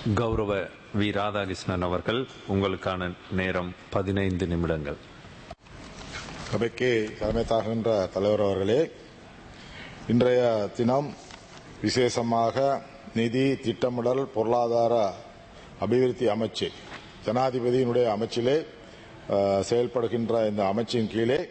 கௌரவ வி ராதாகிருஷ்ணன் அவர்கள் உங்களுக்கான நேரம் பதினைந்து நிமிடங்கள் சபைக்கு தலைமை தாகின்ற தலைவர் அவர்களே இன்றைய தினம் விசேஷமாக நிதி திட்டமிடல் பொருளாதார அபிவிருத்தி அமைச்சு ஜனாதிபதியினுடைய அமைச்சிலே அஹ், செயல்படுகின்ற இந்த அமைச்சின் கீழே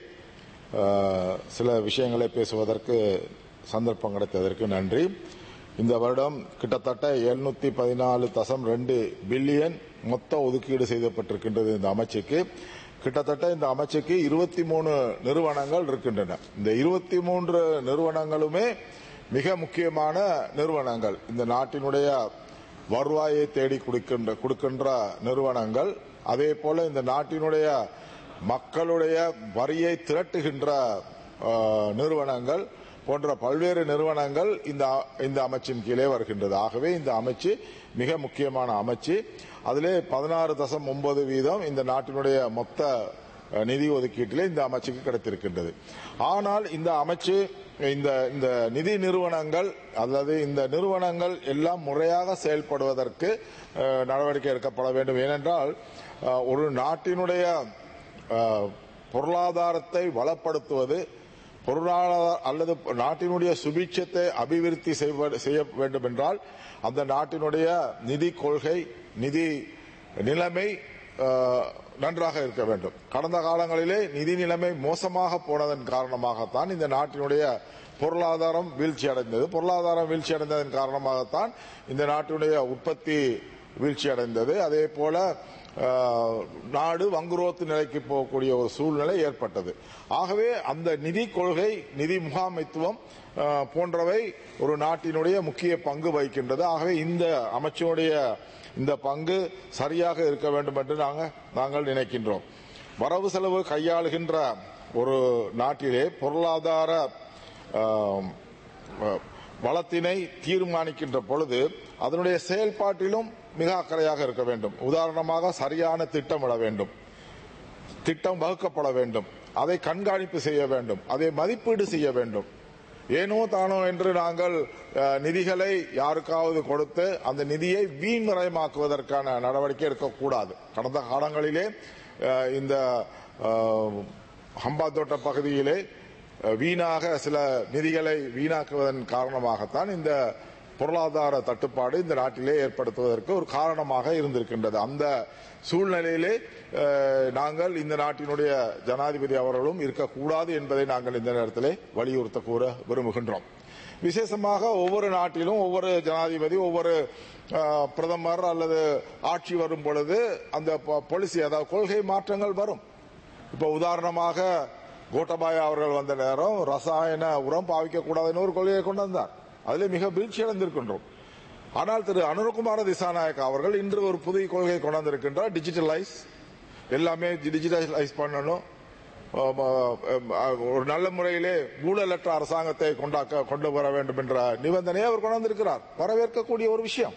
அஹ், சில விஷயங்களை பேசுவதற்கு சந்தர்ப்பம் கிடைத்ததற்கு நன்றி இந்த வருடம் கிட்டத்தட்ட எழுநூத்தி பதினாலு தசம் ரெண்டு பில்லியன் மொத்த ஒதுக்கீடு செய்யப்பட்டிருக்கின்றது இந்த அமைச்சுக்கு கிட்டத்தட்ட இந்த அமைச்சுக்கு இருபத்தி மூணு நிறுவனங்கள் இருக்கின்றன இந்த இருபத்தி மூன்று நிறுவனங்களுமே மிக முக்கியமான நிறுவனங்கள் இந்த நாட்டினுடைய வருவாயை தேடி கொடுக்கின்ற கொடுக்கின்ற நிறுவனங்கள் அதே போல இந்த நாட்டினுடைய மக்களுடைய வரியை திரட்டுகின்ற அஹ், நிறுவனங்கள் போன்ற பல்வேறு நிறுவனங்கள் இந்த இந்த அமைச்சின் கீழே வருகின்றது ஆகவே இந்த அமைச்சு மிக முக்கியமான அமைச்சு அதிலே பதினாறு தசம் ஒன்பது வீதம் இந்த நாட்டினுடைய மொத்த அஹ், நிதி ஒதுக்கீட்டிலே இந்த அமைச்சுக்கு கிடைத்திருக்கின்றது ஆனால் இந்த அமைச்சு இந்த இந்த நிதி நிறுவனங்கள் அல்லது இந்த நிறுவனங்கள் எல்லாம் முறையாக செயல்படுவதற்கு அஹ், நடவடிக்கை எடுக்கப்பட வேண்டும் ஏனென்றால் அஹ், ஒரு நாட்டினுடைய அஹ், பொருளாதாரத்தை வளப்படுத்துவது பொருளாதார அல்லது நாட்டினுடைய சுபிட்சத்தை அபிவிருத்தி செய்வ- செய்ய வேண்டும் என்றால் அந்த நாட்டினுடைய நிதி கொள்கை நிதி நிலைமை அஹ், நன்றாக இருக்க வேண்டும் கடந்த காலங்களிலே நிதி நிலைமை மோசமாக போனதன் காரணமாகத்தான் இந்த நாட்டினுடைய பொருளாதாரம் வீழ்ச்சி அடைந்தது பொருளாதாரம் வீழ்ச்சி அடைந்ததன் காரணமாகத்தான் இந்த நாட்டினுடைய உற்பத்தி வீழ்ச்சி அடைந்தது அதே போல அஹ், நாடு வங்குரோத்து நிலைக்கு போகக்கூடிய ஒரு சூழ்நிலை ஏற்பட்டது ஆகவே அந்த நிதி கொள்கை நிதி முகாமைத்துவம் அஹ், போன்றவை ஒரு நாட்டினுடைய முக்கிய பங்கு வகிக்கின்றது ஆகவே இந்த அமைச்சருடைய இந்த பங்கு சரியாக இருக்க வேண்டும் என்று நாங்கள் நாங்கள் நினைக்கின்றோம் வரவு செலவு கையாளுகின்ற ஒரு நாட்டிலே பொருளாதார அஹ், அஹ், வளத்தினை தீர்மானிக்கின்ற பொழுது அதனுடைய செயல்பாட்டிலும் மிக அக்கறையாக இருக்க வேண்டும் உதாரணமாக சரியான திட்டமிட வேண்டும் திட்டம் வகுக்கப்பட வேண்டும் அதை கண்காணிப்பு செய்ய வேண்டும் அதை மதிப்பீடு செய்ய வேண்டும் ஏனோ தானோ என்று நாங்கள் அஹ், நிதிகளை யாருக்காவது கொடுத்து அந்த நிதியை வீண்மயமாக்குவதற்கான நடவடிக்கை எடுக்கக்கூடாது கடந்த காலங்களிலே அஹ், இந்த அஹ், ஹம்பாந்தோட்ட பகுதியிலே அஹ், வீணாக சில நிதிகளை வீணாக்குவதன் காரணமாகத்தான் இந்த பொருளாதார தட்டுப்பாடு இந்த நாட்டிலே ஏற்படுத்துவதற்கு ஒரு காரணமாக இருந்திருக்கின்றது அந்த சூழ்நிலையிலே அஹ், நாங்கள் இந்த நாட்டினுடைய ஜனாதிபதி அவர்களும் இருக்கக்கூடாது என்பதை நாங்கள் இந்த நேரத்திலே வலியுறுத்த கூற விரும்புகின்றோம் விசேஷமாக ஒவ்வொரு நாட்டிலும் ஒவ்வொரு ஜனாதிபதி ஒவ்வொரு அஹ், பிரதமர் அல்லது ஆட்சி வரும் பொழுது அந்த பாலிசி அதாவது கொள்கை மாற்றங்கள் வரும் இப்ப உதாரணமாக கோட்டபாய அவர்கள் வந்த நேரம் ரசாயன உரம் பாவிக்க கூடாதுன்னு ஒரு கொள்கையை கொண்டு வந்தார் அதிலே மிக வீழ்ச்சி அடைந்திருக்கின்றோம் ஆனால் திரு அனுரகுமார திசாநாயக் அவர்கள் இன்று ஒரு புதிய கொள்கையை கொண்டு வந்திருக்கின்றார் டிஜிட்டலைஸ் எல்லாமே டிஜிட்டலைஸ் பண்ணணும் ஆம், ஆம், ஒரு நல்ல முறையிலே ஊழலற்ற அரசாங்கத்தை கொண்டாக்க கொண்டு வர வேண்டும் என்ற நிபந்தனையை அவர் கொண்டு வந்திருக்கிறார் வரவேற்கக்கூடிய ஒரு விஷயம்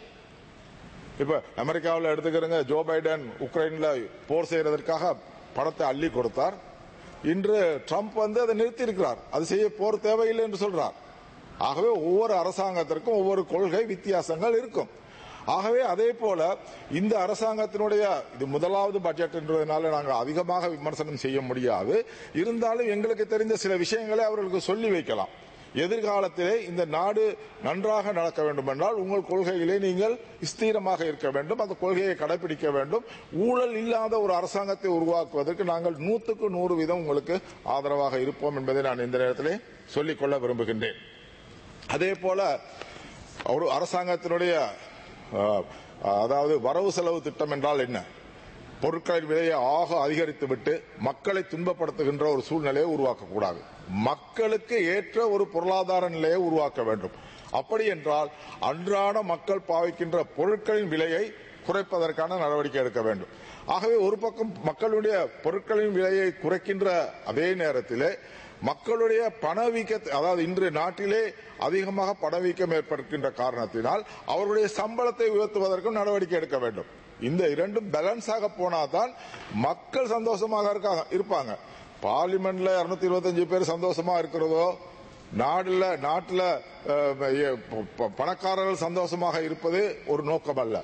இப்ப அமெரிக்காவில் எடுத்துக்கிறங்க ஜோ பைடன் உக்ரைன்ல போர் செய்யறதற்காக பணத்தை அள்ளி கொடுத்தார் இன்று ட்ரம்ப் வந்து அதை நிறுத்தி இருக்கிறார் அது செய்ய போர் தேவையில்லை என்று சொல்றார் ஆகவே ஒவ்வொரு அரசாங்கத்திற்கும் ஒவ்வொரு கொள்கை வித்தியாசங்கள் இருக்கும் ஆகவே அதே போல இந்த அரசாங்கத்தினுடைய இது முதலாவது பட்ஜெட் என்றதுனால நாங்கள் அதிகமாக விமர்சனம் செய்ய முடியாது இருந்தாலும் எங்களுக்கு தெரிந்த சில விஷயங்களை அவர்களுக்கு சொல்லி வைக்கலாம் எதிர்காலத்திலே இந்த நாடு நன்றாக நடக்க வேண்டும் என்றால் உங்கள் கொள்கையிலே நீங்கள் ஸ்திரமாக இருக்க வேண்டும் அந்த கொள்கையை கடைபிடிக்க வேண்டும் ஊழல் இல்லாத ஒரு அரசாங்கத்தை உருவாக்குவதற்கு நாங்கள் நூற்றுக்கு நூறு வீதம் உங்களுக்கு ஆதரவாக இருப்போம் என்பதை நான் இந்த நேரத்திலே சொல்லிக்கொள்ள விரும்புகின்றேன் அதே போல ஒரு அரசாங்கத்தினுடைய அஹ், அதாவது வரவு செலவு திட்டம் என்றால் என்ன பொருட்களின் விலையை ஆக அதிகரித்துவிட்டு மக்களை துன்பப்படுத்துகின்ற ஒரு சூழ்நிலையை உருவாக்கக்கூடாது மக்களுக்கு ஏற்ற ஒரு பொருளாதார நிலையை உருவாக்க வேண்டும் அப்படி என்றால் அன்றாட மக்கள் பாவிக்கின்ற பொருட்களின் விலையை குறைப்பதற்கான நடவடிக்கை எடுக்க வேண்டும் ஆகவே ஒரு பக்கம் மக்களுடைய பொருட்களின் விலையை குறைக்கின்ற அதே நேரத்திலே மக்களுடைய பணவீக்க அதாவது இன்று நாட்டிலே அதிகமாக பணவீக்கம் ஏற்படுகின்ற காரணத்தினால் அவர்களுடைய சம்பளத்தை உயர்த்துவதற்கும் நடவடிக்கை எடுக்க வேண்டும் இந்த இரண்டும் பேலன்ஸாக போனாதான் மக்கள் சந்தோஷமாக இருக்காங்க இருப்பாங்க பார்லிமெண்ட்ல இருநூத்தி இருபத்தஞ்சு பேர் சந்தோஷமா இருக்கிறதோ நாடுல நாட்டுல அஹ், எ- ப- ப- பணக்காரர்கள் சந்தோஷமாக இருப்பது ஒரு நோக்கம் அல்ல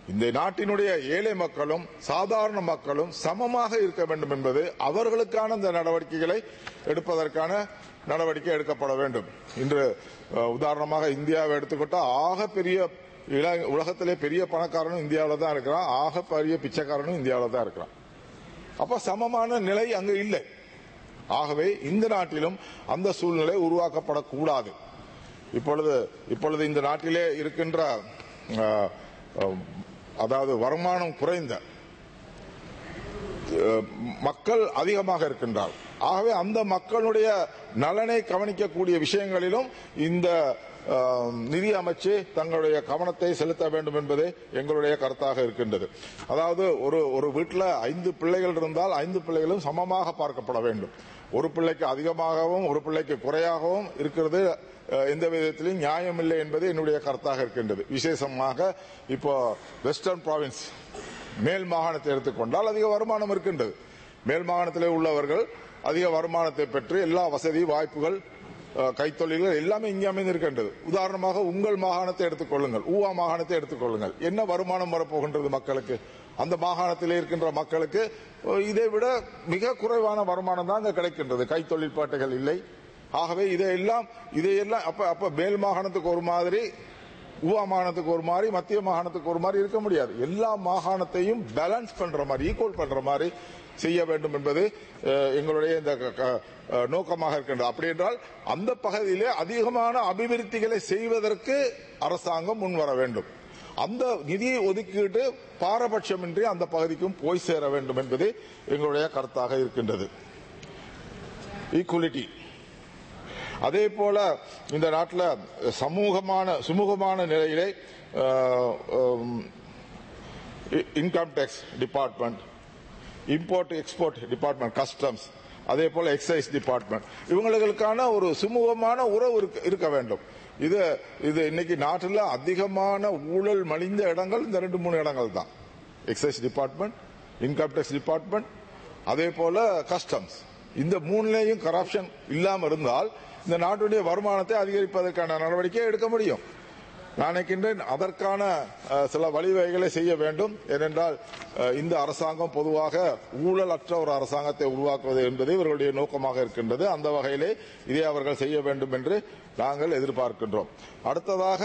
இந்த நாட்டினுடைய ஏழை மக்களும் சாதாரண மக்களும் சமமாக இருக்க வேண்டும் என்பது அவர்களுக்கான இந்த நடவடிக்கைகளை எடுப்பதற்கான நடவடிக்கை எடுக்கப்பட வேண்டும் இன்று அஹ், உதாரணமாக இந்தியாவை எடுத்துக்கிட்டால் ஆக பெரிய இல- உலகத்திலே பெரிய பணக்காரனும் இந்தியாவில் தான் இருக்கிறான் ஆக பெரிய பிச்சைக்காரனும் இந்தியாவில் தான் இருக்கிறான் அப்ப சமமான நிலை அங்கு இல்லை ஆகவே இந்த நாட்டிலும் அந்த சூழ்நிலை உருவாக்கப்படக்கூடாது இப்பொழுது இப்பொழுது இந்த நாட்டிலே இருக்கின்ற அஹ், அஹ், அதாவது வருமானம் குறைந்த அஹ், மக்கள் அதிகமாக இருக்கின்றார் ஆகவே அந்த மக்களுடைய நலனை கவனிக்கக்கூடிய விஷயங்களிலும் இந்த அஹ், நிதி அமைச்சு தங்களுடைய கவனத்தை செலுத்த வேண்டும் என்பது எங்களுடைய கருத்தாக இருக்கின்றது அதாவது ஒரு ஒரு வீட்டில் ஐந்து பிள்ளைகள் இருந்தால் ஐந்து பிள்ளைகளும் சமமாக பார்க்கப்பட வேண்டும் ஒரு பிள்ளைக்கு அதிகமாகவும் ஒரு பிள்ளைக்கு குறையாகவும் இருக்கிறது அஹ், எந்த விதத்திலும் நியாயம் இல்லை என்பது என்னுடைய கருத்தாக இருக்கின்றது விசேஷமாக இப்போ வெஸ்டர்ன் ப்ராவின்ஸ் மேல் மாகாணத்தை எடுத்துக்கொண்டால் அதிக வருமானம் இருக்கின்றது மேல் மாகாணத்திலே உள்ளவர்கள் அதிக வருமானத்தை பெற்று எல்லா வசதி வாய்ப்புகள் அஹ், கைத்தொழில்கள் எல்லாமே இங்கே அமைந்திருக்கின்றது உதாரணமாக உங்கள் மாகாணத்தை எடுத்துக்கொள்ளுங்கள் ஊவா மாகாணத்தை எடுத்துக்கொள்ளுங்கள் என்ன வருமானம் வரப்போகின்றது மக்களுக்கு அந்த மாகாணத்திலே இருக்கின்ற மக்களுக்கு அஹ், இதை விட மிக குறைவான வருமானம் தான் அங்க கிடைக்கின்றது கைத்தொழிற்பாட்டுகள் இல்லை ஆகவே இதையெல்லாம் இதையெல்லாம் அப்ப அப்ப மேல் மாகாணத்துக்கு ஒரு மாதிரி உவா மாகாணத்துக்கு ஒரு மாதிரி மத்திய மாகாணத்துக்கு ஒரு மாதிரி இருக்க முடியாது எல்லா மாகாணத்தையும் பேலன்ஸ் பண்ற மாதிரி ஈக்குவல் பண்ற மாதிரி செய்ய வேண்டும் என்பது அஹ், எங்களுடைய இந்த க- க- அஹ், நோக்கமாக இருக்கின்றது அப்படி என்றால் அந்த பகுதியிலே அதிகமான அபிவிருத்திகளை செய்வதற்கு அரசாங்கம் முன்வர வேண்டும் அந்த நிதியை ஒதுக்கீட்டு பாரபட்சமின்றி அந்த பகுதிக்கும் போய் சேர வேண்டும் என்பது எங்களுடைய கருத்தாக இருக்கின்றது ஈக்குவலிட்டி அதே போல இந்த நாட்டில் சமூகமான சுமூகமான நிலையிலே income tax department import export department customs அதே போல எக்ஸைஸ் டிபார்ட்மெண்ட் இவங்களுக்கான ஒரு சுமூகமான உறவு இருக்க- இருக்க வேண்டும் இது இது இன்னைக்கு நாட்டில் அதிகமான ஊழல் மலிந்த இடங்கள் இந்த ரெண்டு மூணு இடங்கள் தான் excise department income tax department அதே போல கஸ்டம்ஸ் இந்த மூணுலேயும் கரப்ஷன் இல்லாம இருந்தால் இந்த நாட்டுடைய வருமானத்தை அதிகரிப்பதற்கான நடவடிக்கை எடுக்க முடியும் நான் நினைக்கின்றேன் அதற்கான அஹ், சில வழிவகைகளை செய்ய வேண்டும் ஏனென்றால் அஹ், இந்த அரசாங்கம் பொதுவாக ஊழலற்ற ஒரு அரசாங்கத்தை உருவாக்குவது என்பது இவர்களுடைய நோக்கமாக இருக்கின்றது அந்த வகையிலே இதை அவர்கள் செய்ய வேண்டும் என்று நாங்கள் எதிர்பார்க்கின்றோம் அடுத்ததாக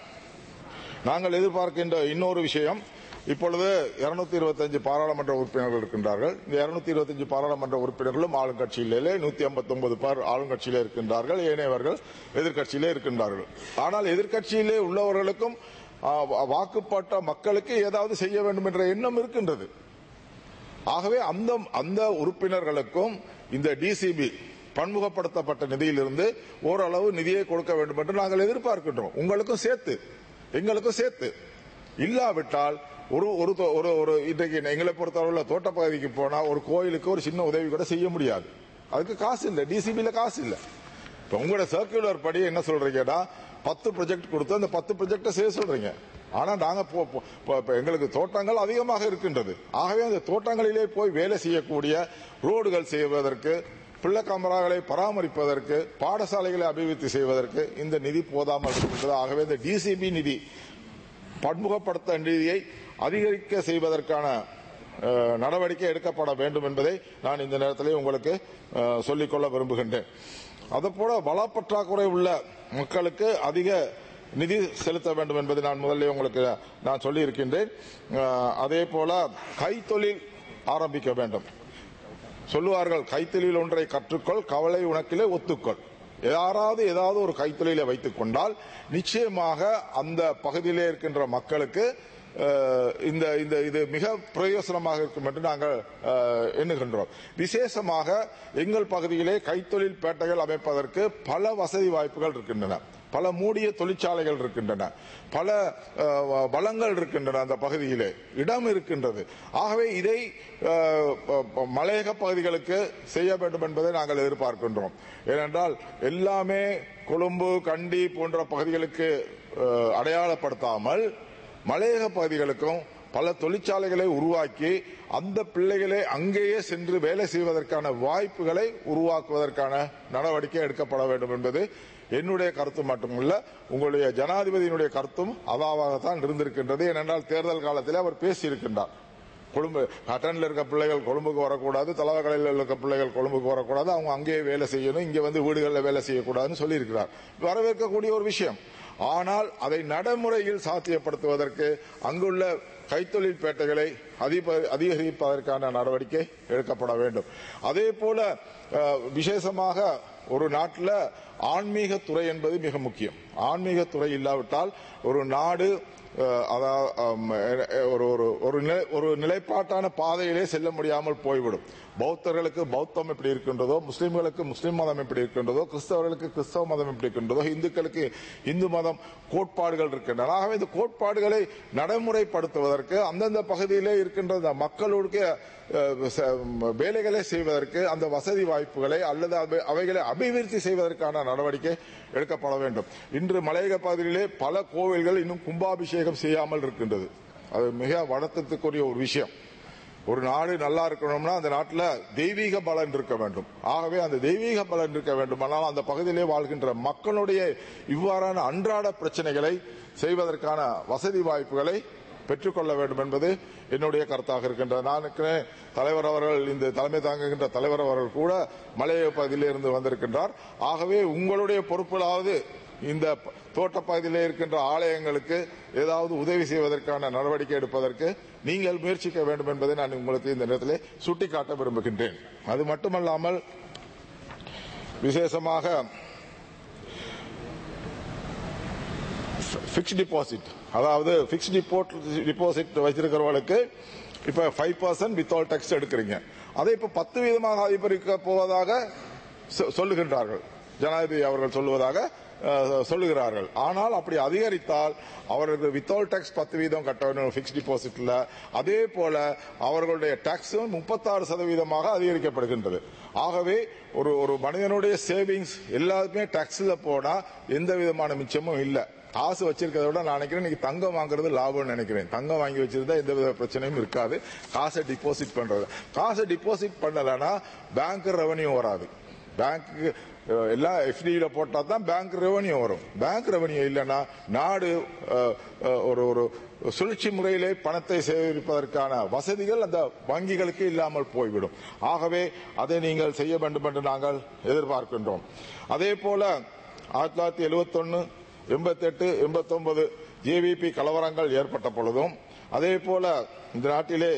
நாங்கள் எதிர்பார்க்கின்ற இன்னொரு விஷயம் இப்பொழுது 225 இருபத்தஞ்சு பாராளுமன்ற உறுப்பினர்கள் இருக்கின்றார்கள் இந்த 225 இருபத்தஞ்சு பாராளுமன்ற உறுப்பினர்களும் ஆளுங்கட்சியிலே நூத்தி ஐம்பத்தி ஒன்பது பேர் ஆளுங்கட்சியிலே இருக்கின்றார்கள் ஏனையவர்கள் எதிர்க்கட்சியிலே இருக்கின்றார்கள் ஆனால் எதிர்க்கட்சியிலே உள்ளவர்களுக்கும் ஆ, வாக்குப்பட்ட மக்களுக்கு ஏதாவது செய்ய வேண்டும் என்ற எண்ணம் இருக்கின்றது ஆகவே அந்த அந்த உறுப்பினர்களுக்கும் இந்த டிசிபி பன்முகப்படுத்தப்பட்ட நிதியிலிருந்து ஓரளவு நிதியை கொடுக்க வேண்டும் என்று நாங்கள் எதிர்பார்க்கின்றோம் உங்களுக்கும் சேர்த்து எங்களுக்கும் சேர்த்து இல்லாவிட்டால் ஒரு ஒரு தோ- ஒரு ஒரு இன்றைக்கு எங்களை பொறுத்தளவில் தோட்டப்பகுதிக்கு போனா ஒரு கோயிலுக்கு ஒரு சின்ன உதவி கூட செய்ய முடியாது அதுக்கு காசு இல்லை டிசிபில காசு இல்லை இப்ப உங்களோட சர்க்குலர் படி என்ன சொல்றீங்கன்னா பத்து ப்ரொஜெக்ட் கொடுத்து அந்த பத்து ப்ரொஜெக்டை செய்ய சொல்றீங்க ஆனா நாங்க போ- போ- போ- இப்ப எங்களுக்கு தோட்டங்கள் அதிகமாக இருக்கின்றது ஆகவே அந்த தோட்டங்களிலே போய் வேலை செய்யக்கூடிய ரோடுகள் செய்வதற்கு பிள்ளை கமராகளை பராமரிப்பதற்கு பாடசாலைகளை அபிவிருத்தி செய்வதற்கு இந்த நிதி போதாமல் இருக்கின்றது ஆகவே இந்த டிசிபி நிதி பன்முகப்படுத்த நிதியை அதிகரிக்க செய்வதற்கான அஹ், நடவடிக்கை எடுக்கப்பட வேண்டும் என்பதை நான் இந்த நேரத்திலே உங்களுக்கு அஹ், சொல்லிக்கொள்ள விரும்புகின்றேன் அதுபோல வளப்பற்றாக்குறை உள்ள மக்களுக்கு அதிக நிதி செலுத்த வேண்டும் என்பதை நான் முதல்ல உங்களுக்கு நான் சொல்லியிருக்கின்றேன் அஹ், அதே போல கைத்தொழில் ஆரம்பிக்க வேண்டும் சொல்லுவார்கள் கைத்தொழில் ஒன்றை கற்றுக்கொள் கவலை உனக்கிலே ஒத்துக்கொள் யாராவது ஏதாவது ஒரு கைத்தொழிலை வைத்துக் கொண்டால் நிச்சயமாக அந்த பகுதியிலே இருக்கின்ற மக்களுக்கு அஹ், இந்த இந்த இது மிக பிரயோசனமாக இருக்கும் என்று நாங்கள் அஹ், எண்ணுகின்றோம் விசேஷமாக எங்கள் பகுதியிலே கைத்தொழில் பேட்டைகள் அமைப்பதற்கு பல வசதி வாய்ப்புகள் இருக்கின்றன பல மூடிய தொழிற்சாலைகள் இருக்கின்றன பல அஹ், வ- வளங்கள் இருக்கின்றன அந்த பகுதியிலே இடம் இருக்கின்றது ஆகவே இதை அஹ், ப- ப- மலையக பகுதிகளுக்கு செய்ய வேண்டும் என்பதை நாங்கள் எதிர்பார்க்கின்றோம் ஏனென்றால் எல்லாமே கொழும்பு கண்டி போன்ற பகுதிகளுக்கு அஹ், அடையாளப்படுத்தாமல் மலையக பகுதிகளுக்கும் பல தொழிற்சாலைகளை உருவாக்கி அந்த பிள்ளைகளை அங்கேயே சென்று வேலை செய்வதற்கான வாய்ப்புகளை உருவாக்குவதற்கான நடவடிக்கை எடுக்கப்பட வேண்டும் என்பது என்னுடைய கருத்து மட்டுமல்ல உங்களுடைய ஜனாதிபதியினுடைய கருத்தும் அதாவாகத்தான் இருந்திருக்கின்றது ஏனென்றால் தேர்தல் காலத்தில் அவர் பேசியிருக்கின்றார் கொழும்பு ஹட்டன்ல இருக்க பிள்ளைகள் கொழும்புக்கு வரக்கூடாது தலைவர்களில் இருக்க பிள்ளைகள் கொழும்புக்கு வரக்கூடாது அவங்க அங்கேயே வேலை செய்யணும் இங்க வந்து வீடுகளில் வேலை செய்யக்கூடாதுன்னு சொல்லியிருக்கிறார் வரவேற்கக்கூடிய ஒரு விஷயம் ஆனால் அதை நடைமுறையில் சாத்தியப்படுத்துவதற்கு அங்குள்ள கைத்தொழில் பேட்டைகளை அதிப- அதிகரிப்பதற்கான நடவடிக்கை எடுக்கப்பட வேண்டும் அதே போல அஹ், விசேஷமாக ஒரு நாட்டில் ஆன்மீக துறை என்பது மிக முக்கியம் ஆன்மீக துறை இல்லாவிட்டால் ஒரு நாடு அஹ், அதா- அம், அஹ், ஒரு ஒரு ஒரு நிலை- ஒரு நிலைப்பாட்டான பாதையிலே செல்ல முடியாமல் போய்விடும் பௌத்தர்களுக்கு பௌத்தம் எப்படி இருக்கின்றதோ முஸ்லிம்களுக்கு முஸ்லிம் மதம் எப்படி இருக்கின்றதோ கிறிஸ்தவர்களுக்கு கிறிஸ்தவ மதம் எப்படி இருக்கின்றதோ இந்துக்களுக்கு இந்து மதம் கோட்பாடுகள் இருக்கின்றன ஆகவே இந்த கோட்பாடுகளை நடைமுறைப்படுத்துவதற்கு அந்தந்த பகுதியிலே இருக்கின்ற அந்த மக்களுடைய அஹ், ச- வேலைகளை செய்வதற்கு அந்த வசதி வாய்ப்புகளை அல்லது அவை- அவைகளை அபிவிருத்தி செய்வதற்கான நடவடிக்கை எடுக்கப்பட வேண்டும் இன்று மலையக பகுதியிலே பல கோவில்கள் இன்னும் கும்பாபிஷேகம் செய்யாமல் இருக்கின்றது அது மிக வருத்தத்துக்குரிய ஒரு விஷயம் ஒரு நாடு நல்லா இருக்கணும்னா அந்த நாட்டில் தெய்வீக பலன் இருக்க வேண்டும் ஆகவே அந்த தெய்வீக பலன் இருக்க வேண்டுமானால் அந்த பகுதியிலே வாழ்கின்ற மக்களுடைய இவ்வாறான அன்றாட பிரச்சனைகளை செய்வதற்கான வசதி வாய்ப்புகளை பெற்றுக்கொள்ள வேண்டும் என்பது என்னுடைய கருத்தாக இருக்கின்றது நான் இருக்கிறேன் தலைவர் அவர்கள் இந்த தலைமை தாங்குகின்ற தலைவர் அவர்கள் கூட மலையக பகுதியிலே இருந்து வந்திருக்கின்றார் ஆகவே உங்களுடைய பொறுப்பிலாவது இந்த ப- தோட்டப்பகுதியிலே இருக்கின்ற ஆலயங்களுக்கு ஏதாவது உதவி செய்வதற்கான நடவடிக்கை எடுப்பதற்கு நீங்கள் முயற்சிக்க வேண்டும் என்பதை நான் உங்களுக்கு இந்த நேரத்திலே சுட்டிக்காட்ட விரும்புகின்றேன் அது மட்டுமல்லாமல் விசேஷமாக பிக்ஸ் டிபாசிட் அதாவது பிக்ஸ் டிபாசிட் வச்சிருக்கிறவர்களுக்கு இப்ப ஃபைவ் பர்சன்ட் வித்தவுட் டேக்ஸ் எடுக்கிறீங்க அதை இப்ப பத்து வீதமாக அதிகரிக்க போவதாக சொ- சொல்லுகின்றார்கள் ஜனாதிபதி அவர்கள் சொல்லுவதாக அஹ், சொல்லுகிறார்கள் ஆனால் அப்படி அதிகரித்தால் அவர்களுக்கு வித்தவுட் டேக்ஸ் பத்து வீதம் கட்ட வேண்டும் பிக்ஸ் டிபாசிட்ல அதே போல அவர்களுடைய டாக்ஸும் முப்பத்தாறு சதவீதமாக அதிகரிக்கப்படுகின்றது ஆகவே ஒரு ஒரு மனிதனுடைய சேவிங்ஸ் எல்லாருமே டாக்ஸ்ல போனா எந்த விதமான மிச்சமும் இல்லை காசு வச்சிருக்கிறத விட நான் நினைக்கிறேன் இன்னைக்கு தங்கம் வாங்குறது லாபம்னு நினைக்கிறேன் தங்கம் வாங்கி வச்சிருந்தா எந்த வித பிரச்சனையும் இருக்காது காசை டிபாசிட் பண்றது காசை டிபாசிட் பண்ணலன்னா பேங்க் ரெவன்யூ வராது பேங்க்கு எல்லாம் எஃப்டியில போட்டா தான் பேங்க் ரெவன்யூ வரும் பேங்க் ரெவன்யூ இல்லைன்னா நாடு அஹ், அஹ், ஒரு ஒரு சுழற்சி முறையிலே பணத்தை சேகரிப்பதற்கான வசதிகள் அந்த வங்கிகளுக்கு இல்லாமல் போய்விடும் ஆகவே அதை நீங்கள் செய்ய வேண்டும் என்று நாங்கள் எதிர்பார்க்கின்றோம் அதே போல ஆயிரத்தி தொள்ளாயிரத்தி எழுபத்தொன்னு எண்பத்தெட்டு எண்பத்தொன்பது ஜேவிபி கலவரங்கள் ஏற்பட்ட பொழுதும் அதே போல இந்த நாட்டிலே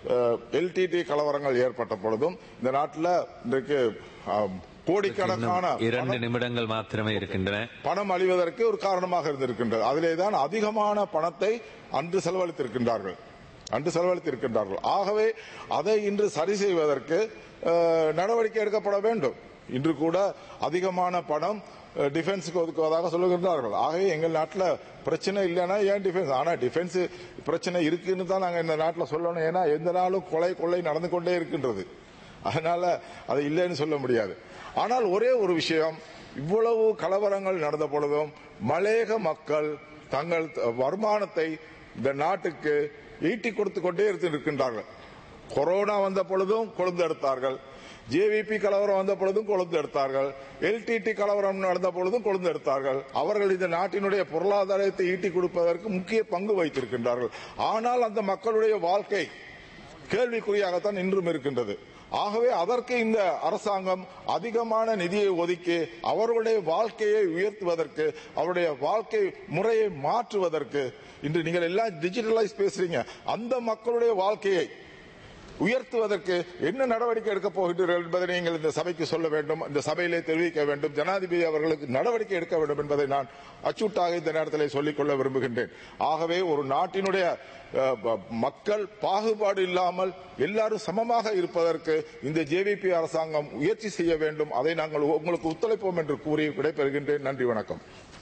எல்டிடி கலவரங்கள் ஏற்பட்ட பொழுதும் இந்த நாட்டில் இன்றைக்கு ஆம், கோடிக்கணக்கான இரண்டு நிமிடங்கள் மாத்திரமே இருக்கின்றன பணம் அழிவதற்கு ஒரு காரணமாக இருந்திருக்கின்றது அதிலே தான் அதிகமான பணத்தை அன்று செலவழித்திருக்கின்றார்கள் அன்று செலவழித்திருக்கின்றார்கள் ஆகவே அதை இன்று சரி செய்வதற்கு அஹ், நடவடிக்கை எடுக்கப்பட வேண்டும் இன்று கூட அதிகமான பணம் அஹ், டிஃபென்ஸுக்கு ஒதுக்குவதாக சொல்லுகின்றார்கள் ஆகவே எங்கள் நாட்டில் பிரச்சனை இல்லைன்னா ஏன் டிஃபென்ஸ் ஆனா டிஃபென்ஸ் பிரச்சனை இருக்குன்னு தான் நாங்கள் இந்த நாட்டில் சொல்லணும் ஏன்னா எந்த நாளும் கொலை கொள்ளை நடந்து கொண்டே இருக்கின்றது அதனால அது இல்லைன்னு சொல்ல முடியாது ஆனால் ஒரே ஒரு விஷயம் இவ்வளவு கலவரங்கள் நடந்த பொழுதும் மலையக மக்கள் தங்கள் வருமானத்தை இந்த நாட்டுக்கு ஈட்டி கொடுத்து கொண்டே இருக்கின்றார்கள் கொரோனா வந்த பொழுதும் கொழுந்து எடுத்தார்கள் ஜேவிபி கலவரம் வந்த பொழுதும் கொழுந்து எடுத்தார்கள் எல்டிடி கலவரம் நடந்த பொழுதும் கொழுந்து எடுத்தார்கள் அவர்கள் இந்த நாட்டினுடைய பொருளாதாரத்தை ஈட்டி கொடுப்பதற்கு முக்கிய பங்கு வைத்திருக்கின்றார்கள் ஆனால் அந்த மக்களுடைய வாழ்க்கை கேள்விக்குறியாகத்தான் இன்றும் இருக்கின்றது ஆகவே அதற்கு இந்த அரசாங்கம் அதிகமான நிதியை ஒதுக்கி அவர்களுடைய வாழ்க்கையை உயர்த்துவதற்கு அவருடைய வாழ்க்கை முறையை மாற்றுவதற்கு இன்று நீங்கள் எல்லாம் டிஜிட்டலைஸ் பேசுறீங்க அந்த மக்களுடைய வாழ்க்கையை உயர்த்துவதற்கு என்ன நடவடிக்கை எடுக்கப் போகின்றீர்கள் என்பதை நீங்கள் இந்த சபைக்கு சொல்ல வேண்டும் இந்த சபையிலே தெரிவிக்க வேண்டும் ஜனாதிபதி அவர்களுக்கு நடவடிக்கை எடுக்க வேண்டும் என்பதை நான் அச்சூட்டாக இந்த நேரத்தில் சொல்லிக்கொள்ள விரும்புகின்றேன் ஆகவே ஒரு நாட்டினுடைய அஹ், ப- மக்கள் பாகுபாடு இல்லாமல் எல்லாரும் சமமாக இருப்பதற்கு இந்த ஜேவிபி அரசாங்கம் முயற்சி செய்ய வேண்டும் அதை நாங்கள் உங்களுக்கு ஒத்துழைப்போம் என்று கூறி விடைபெறுகின்றேன் நன்றி வணக்கம்